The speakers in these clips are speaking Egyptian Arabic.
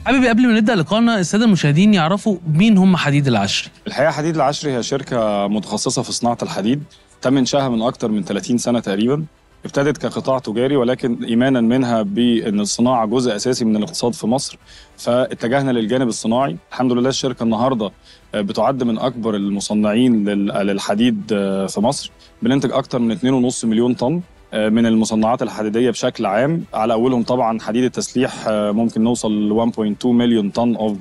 حبيبي قبل ما نبدا لقائنا الساده المشاهدين يعرفوا مين هم حديد العشري الحقيقه حديد العشري هي شركه متخصصه في صناعه الحديد تم انشائها من اكثر من 30 سنه تقريبا ابتدت كقطاع تجاري ولكن ايمانا منها بان الصناعه جزء اساسي من الاقتصاد في مصر فاتجهنا للجانب الصناعي الحمد لله الشركه النهارده بتعد من اكبر المصنعين لل- للحديد في مصر بننتج اكثر من 2.5 مليون طن من المصنعات الحديديه بشكل عام على اولهم طبعا حديد التسليح ممكن نوصل ل 1.2 مليون طن اوف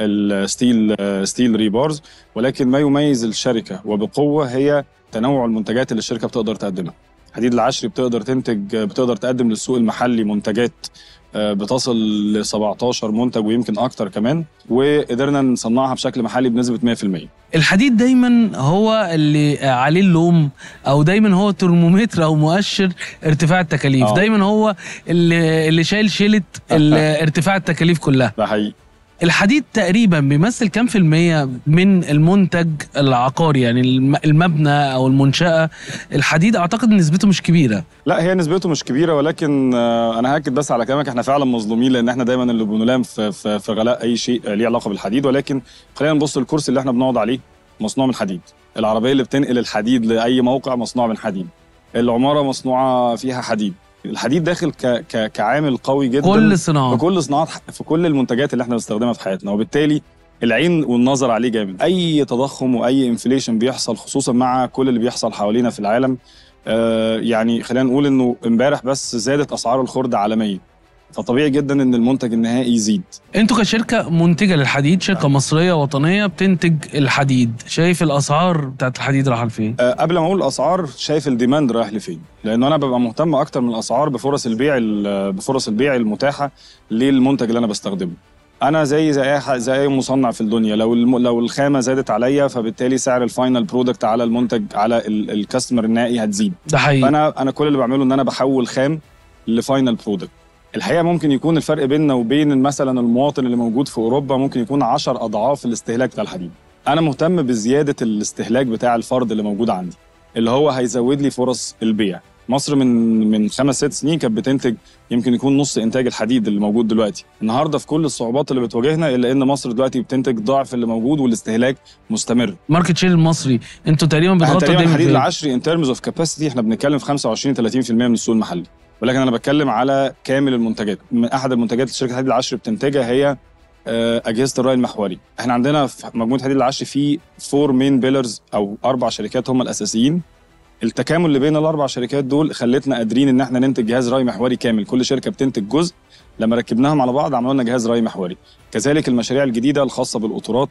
الستيل ستيل ريبارز ولكن ما يميز الشركه وبقوه هي تنوع المنتجات اللي الشركه بتقدر تقدمها حديد العشري بتقدر تنتج بتقدر تقدم للسوق المحلي منتجات آه، بتصل ل 17 منتج ويمكن اكتر كمان وقدرنا نصنعها بشكل محلي بنسبه 100% الحديد دايما هو اللي عليه اللوم او دايما هو ترمومتر او مؤشر ارتفاع التكاليف آه. دايما هو اللي, اللي شايل شيله ال- ارتفاع التكاليف كلها ده حقيقي الحديد تقريبا بيمثل كام في المية من المنتج العقاري يعني الم- المبنى او المنشأة الحديد اعتقد نسبته مش كبيرة لا هي نسبته مش كبيره ولكن آه، انا هاكد بس على كلامك احنا فعلا مظلومين لان احنا دايما اللي بنلام في, في, في غلاء اي شيء ليه علاقه بالحديد ولكن خلينا نبص للكرسي اللي احنا بنقعد عليه مصنوع من حديد العربيه اللي بتنقل الحديد لاي موقع مصنوع من حديد العماره مصنوعه فيها حديد الحديد داخل ك ك كعامل قوي جدا كل في صناعة كل صناعات في كل المنتجات اللي احنا بنستخدمها في حياتنا وبالتالي العين والنظر عليه جامد اي تضخم واي انفليشن بيحصل خصوصا مع كل اللي بيحصل حوالينا في العالم آه يعني خلينا نقول انه امبارح بس زادت اسعار الخرد عالميا فطبيعي جدا ان المنتج النهائي يزيد انتوا كشركة منتجة للحديد شركة مصرية وطنية بتنتج الحديد شايف الاسعار بتاعت الحديد رايحة لفين آه، قبل ما اقول الاسعار شايف الديماند رايح لفين لانه انا ببقى مهتم اكتر من الاسعار بفرص البيع ال- بفرص البيع المتاحه للمنتج اللي انا بستخدمه انا زي زي اي ح- زي اي مصنع في الدنيا لو الم... لو الخامه زادت عليا فبالتالي سعر الفاينل برودكت على المنتج على ال- الكاستمر النهائي هتزيد ده حقيقي فانا انا كل اللي بعمله ان انا بحول خام لفاينل برودكت الحقيقه ممكن يكون الفرق بيننا وبين مثلا المواطن اللي موجود في اوروبا ممكن يكون 10 اضعاف الاستهلاك بتاع الحديد انا مهتم بزياده الاستهلاك بتاع الفرد اللي موجود عندي اللي هو هيزود لي فرص البيع مصر من من خمس ست سنين كانت بتنتج يمكن يكون نص انتاج الحديد اللي موجود دلوقتي النهارده في كل الصعوبات اللي بتواجهنا الا ان مصر دلوقتي بتنتج ضعف اللي موجود والاستهلاك مستمر ماركت شير المصري انتوا تقريبا احنا بتغطوا تقريبا دايما الحديد فين؟ العشري ان ترمز اوف كاباسيتي احنا بنتكلم في 25 30% من السوق المحلي ولكن انا بتكلم على كامل المنتجات من احد المنتجات اللي شركه الحديد العشري بتنتجها هي آه، اجهزه الري المحوري احنا عندنا في مجموعه الحديد العشري في فور مين بيلرز او اربع شركات هم الاساسيين التكامل اللي بين الاربع شركات دول خلتنا قادرين ان احنا ننتج جهاز ري محوري كامل كل شركه بتنتج جزء لما ركبناهم على بعض عملوا لنا جهاز ري محوري كذلك المشاريع الجديده الخاصه بالقطورات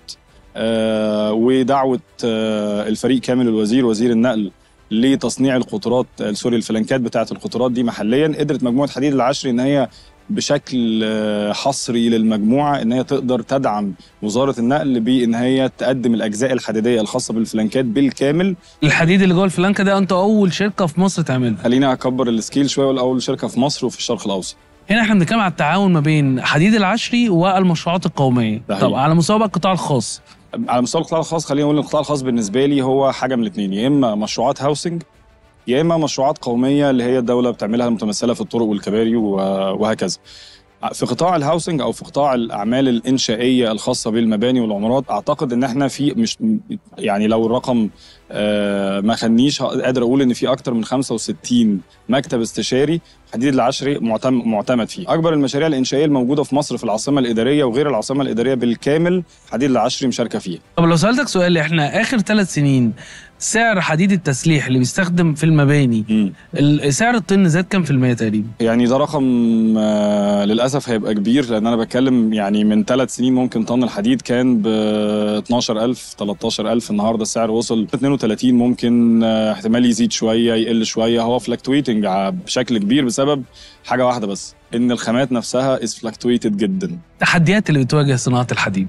آه، ودعوه آه، الفريق كامل الوزير وزير النقل لتصنيع القطارات آه، سوري الفلنكات بتاعه القطارات دي محليا قدرت مجموعه حديد العشري ان هي بشكل آه، حصري للمجموعه ان هي تقدر تدعم وزاره النقل بان هي تقدم الاجزاء الحديديه الخاصه بالفلنكات بالكامل الحديد اللي جوه الفلانكه ده انتوا اول شركه في مصر تعملها خلينا اكبر السكيل شويه والاول شركه في مصر وفي الشرق الاوسط هنا احنا بنتكلم على التعاون ما بين حديد العشري والمشروعات القوميه ده طب حقيقي. على مستوى بقى القطاع الخاص على مستوى القطاع الخاص خلينا نقول إن القطاع الخاص بالنسبه لي هو حاجه من الاثنين يا اما مشروعات هاوسنج يا اما مشروعات قوميه اللي هي الدوله بتعملها المتمثله في الطرق والكباري و- وهكذا في قطاع الهاوسنج او في قطاع الاعمال الانشائيه الخاصه بالمباني والعمارات اعتقد ان احنا في مش يعني لو الرقم آه، ما خدنيش قادر اقول ان في اكتر من 65 مكتب استشاري حديد العشري معتم- معتمد فيه اكبر المشاريع الانشائيه الموجوده في مصر في العاصمه الاداريه وغير العاصمه الاداريه بالكامل حديد العشري مشاركه فيها طب لو سالتك سؤال احنا اخر ثلاث سنين سعر حديد التسليح اللي بيستخدم في المباني مم. ال- سعر الطن زاد كام في المية تقريبا يعني ده رقم آه، للاسف هيبقى كبير لان انا بتكلم يعني من ثلاث سنين ممكن طن الحديد كان ب 12000 13000 النهارده السعر وصل 32 ممكن آه، احتمال يزيد شويه يقل شويه هو فلكتويتنج بشكل كبير بسبب حاجه واحده بس ان الخامات نفسها از فلكتويتد جدا التحديات اللي بتواجه صناعه الحديد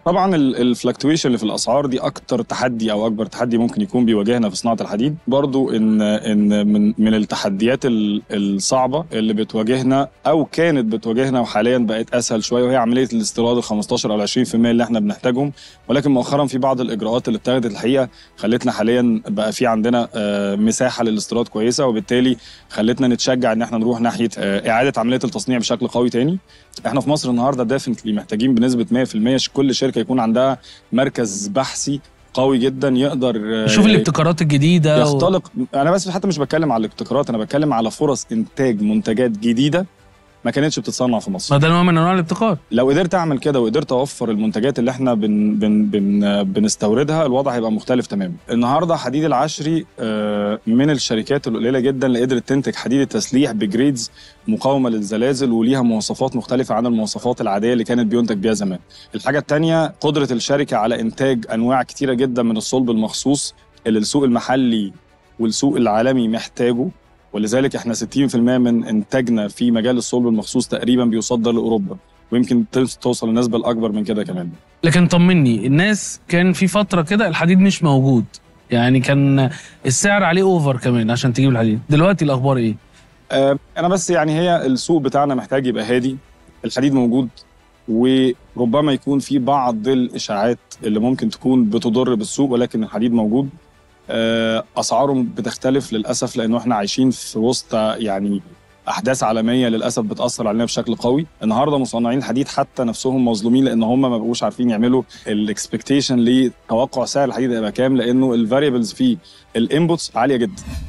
طبعا الفلكتويشن اللي في الاسعار دي اكتر تحدي او اكبر تحدي ممكن يكون بيواجهنا في صناعه الحديد برضو ان ان من من التحديات ال- الصعبه اللي بتواجهنا او كانت بتواجهنا وحاليا بقت اسهل شويه وهي عمليه الاستيراد ال 15 او ال 20% اللي احنا بنحتاجهم ولكن مؤخرا في بعض الاجراءات اللي اتخذت الحقيقه خلتنا حاليا بقى في عندنا آه، مساحه للاستيراد كويسه وبالتالي خلتنا نتشجع ان احنا نروح ناحيه آه، اعاده عمليه التصنيع بشكل قوي تاني احنا في مصر النهارده ديفنتلي محتاجين بنسبه 100% كل شركه يكون عندها مركز بحثي قوي جدا يقدر آه، شوف الابتكارات الجديده و... يختلق انا بس حتى مش بتكلم على الابتكارات انا بتكلم على فرص انتاج منتجات جديده ما كانتش بتتصنع في مصر ما ده نوع من انواع الابتكار لو قدرت اعمل كده وقدرت اوفر المنتجات اللي احنا بن بن بن بنستوردها الوضع هيبقى مختلف تماما النهارده حديد العشري آه، من الشركات القليله جدا اللي قدرت تنتج حديد التسليح بجريدز مقاومه للزلازل وليها مواصفات مختلفه عن المواصفات العاديه اللي كانت بينتج بيها زمان الحاجه الثانيه قدره الشركه على انتاج انواع كتيره جدا من الصلب المخصوص اللي السوق المحلي والسوق العالمي محتاجه ولذلك احنا 60% من انتاجنا في مجال الصلب المخصوص تقريبا بيصدر لاوروبا ويمكن توص- توصل النسبه الاكبر من كده كمان لكن طمني الناس كان في فتره كده الحديد مش موجود يعني كان السعر عليه اوفر كمان عشان تجيب الحديد دلوقتي الاخبار ايه آه، انا بس يعني هي السوق بتاعنا محتاج يبقى هادي الحديد موجود وربما يكون في بعض الاشاعات اللي ممكن تكون بتضر بالسوق ولكن الحديد موجود آه، اسعاره بتختلف للاسف لانه احنا عايشين في وسط يعني احداث عالميه للاسف بتاثر علينا بشكل قوي النهارده مصنعين الحديد حتى نفسهم مظلومين لان هم ما بقوش عارفين يعملوا الاكسبكتيشن لتوقع سعر الحديد هيبقى كام لانه الفاريبلز فيه الانبوتس عاليه جدا